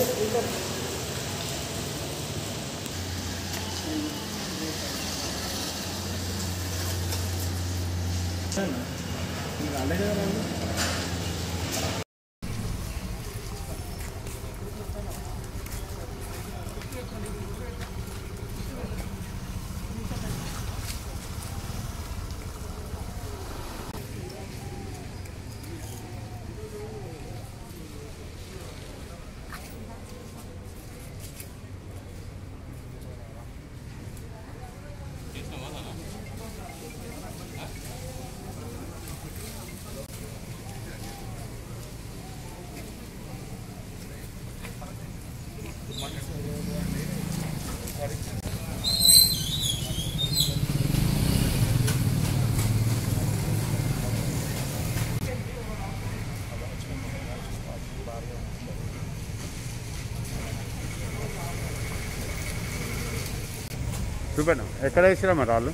చూపెట్టు ఎక్కడ వేసిరా మరి వాళ్ళు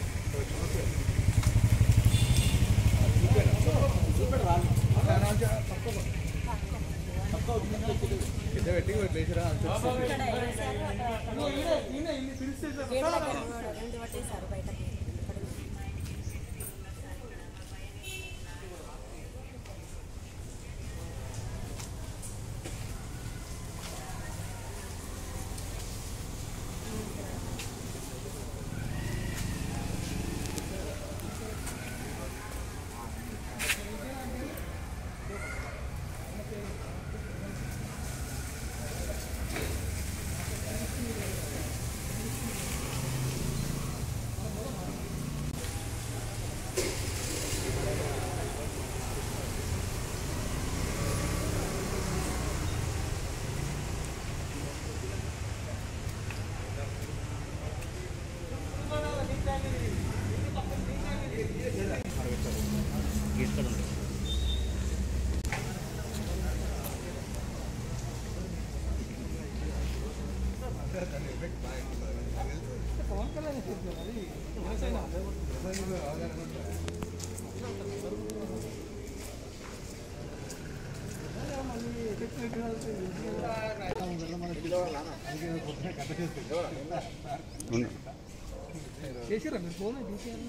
ఉన్న- చేసిరా మీరు ఫోన్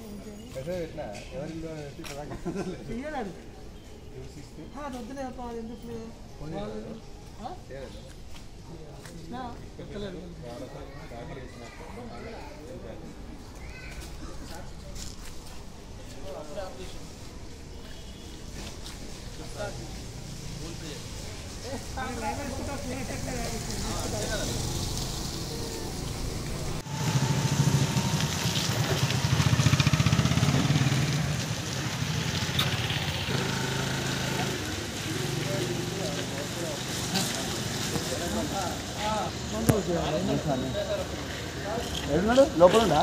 తీయలేదు అది వద్దులే అప్ప అది ఎందుకు వాళ్ళు- ఆ? నా, ఎక్కలేదు. ఎడున్నాడు లోపల ఉందా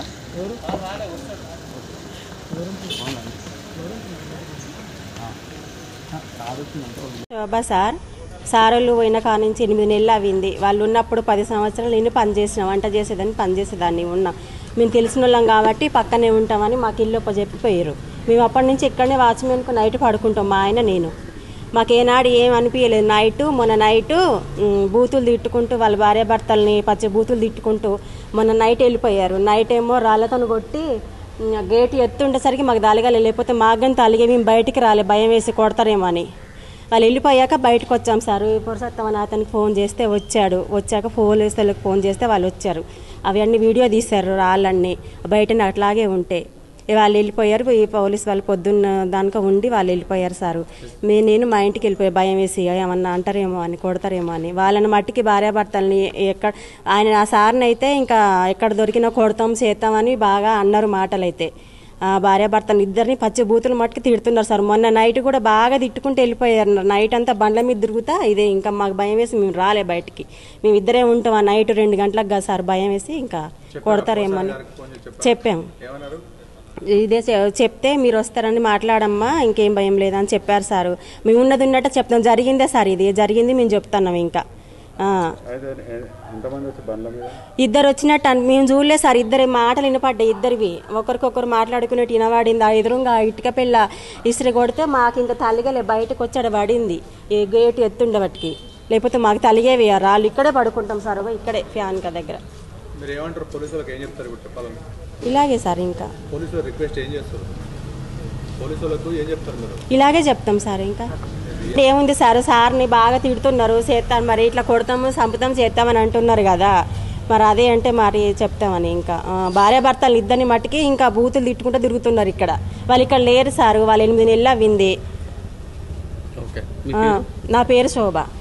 శోభా సార్ సారోళ్ళు పోయిన కాడ నుంచి ఎనిమిది నెలలు అవింది వాళ్ళు ఉన్నప్పుడు పది సంవత్సరాలు నేను పని చేసిన వంట చేసేదాన్ని పని చేసేదాన్ని ఉన్నా మేము తెలిసిన వాళ్ళం కాబట్టి పక్కనే ఉంటామని మాకు ఇల్లు చెప్పిపోయారు మేము అప్పటి నుంచి ఇక్కడనే వాచ్మెన్కు నైట్ పడుకుంటాం మా ఆయన నేను మాకు ఏనాడు ఏం అనిపించలేదు నైట్ మొన్న నైట్ బూతులు తిట్టుకుంటూ వాళ్ళ భార్యాభర్తల్ని పచ్చి బూతులు తిట్టుకుంటూ మొన్న నైట్ వెళ్ళిపోయారు నైట్ ఏమో రాళ్ళతో కొట్టి ఉమ్, గేట్ ఎత్తుండేసరికి మాకు దాలిగాలి లేకపోతే మాగని తలిగే మేము బయటికి రాలే భయం వేసి కొడతారేమో అని వాళ్ళు వెళ్ళిపోయాక బయటకు వచ్చాం సార్ ఈ పురుషోత్తమ అని అతనికి ఫోన్ చేస్తే వచ్చాడు వచ్చాక ఫోన్ వేస్తే వాళ్ళకి ఫోన్ చేస్తే వాళ్ళు వచ్చారు అవన్నీ వీడియో తీశారు రాళ్ళన్నీ బయటనే అట్లాగే ఉంటే ఇక వాళ్ళు వెళ్ళిపోయారు ఈ పోలీస్ వాళ్ళు పొద్దున్న దానిక ఉండి వాళ్ళు వెళ్ళిపోయారు సారు మే నేను మా ఇంటికి వెళ్ళిపోయా భయం వేసి ఏమన్నా అంటారేమో అని కొడతారేమో అని వాళ్ళని మట్టికి భార్యాభర్తల్ని ఎక్కడ ఆయన ఆ సార్ని అయితే ఇంకా ఎక్కడ దొరికినా కొడతాం చేస్తామని బాగా అన్నారు మాటలు అయితే ఆ భార్యాభర్తలు ఇద్దరిని పచ్చి బూతులు మట్టుకు తిడుతున్నారు సార్ మొన్న నైట్ కూడా బాగా తిట్టుకుంటూ వెళ్ళిపోయారు నైట్ అంతా బండ్ల మీద తిరుగుతా ఇదే ఇంకా మాకు భయం వేసి మేము రాలే బయటికి మేము ఇద్దరే ఉంటాం ఆ నైట్ రెండు గంటలకు కదా సార్ భయం వేసి ఇంకా కొడతారేమో అని చెప్పాం ఇదే చె- చెప్తే మీరు వస్తారని మాట్లాడమ్మా ఇంకేం భయం లేదని చెప్పారు సార్ మేము ఉన్నది ఉన్నట్టు చెప్తాం జరిగిందే సార్ ఇది జరిగింది మేము చెప్తున్నాం ఇంకా ఆ. అయితే ఎ- ఎంతమంది వచ్చి బండ్ల మీద ఇద్దరు వచ్చినట్టు అన్- మేము చూడలే సార్ ఇద్దరి మాటలు వినపడ్డాయి ఇద్దరివి ఒకరికొకరు మాట్లాడుకునేట్టు వినబడింది ఆ ఎదురుగా ఆ ఇటుక పిల్ల ఇసిరి కొడితే మాకు ఇంకా తల్లిగలే బయటకు వచ్చాడు పడింది ఈ గేటు ఎత్తుండే వాటికి లేకపోతే మాకు తలిగేవి ఆ రాళ్ళు ఇక్కడే పడుకుంటాం సార్ ఇగో ఇక్కడే ఫ్యాన్ క దగ్గర మీరు ఏమంటారు పోలీసులకు ఏం చెప్తారు ఇప్పుడు చెప్పాలని ఇలాగే సార్ ఇంకా పోలీసులు రిక్వెస్ట్ ఏం చేస్తారు పోలీసులకు ఏం చెప్తారు మీరు ఇలాగే చెప్తాం సార్ ఇంకా ఏముంది సార్ సార్ని బాగా తిడుతున్నారు చేస్తాను మరి ఇట్లా కొడతాము చంపుతాం చేస్తామని అంటున్నారు కదా మరి అదే అంటే మరి చెప్తామని ఇంకా ఆ, భార్యాభర్తలు ఇద్దరిని మట్టుకి ఇంకా బూతులు తిట్టుకుంటూ తిరుగుతున్నారు ఇక్కడ వాళ్ళు ఇక్కడ లేరు సార్ వాళ్ళు ఎనిమిది నెలలు అవ్వింది ఓకే ఆ, నా పేరు శోభ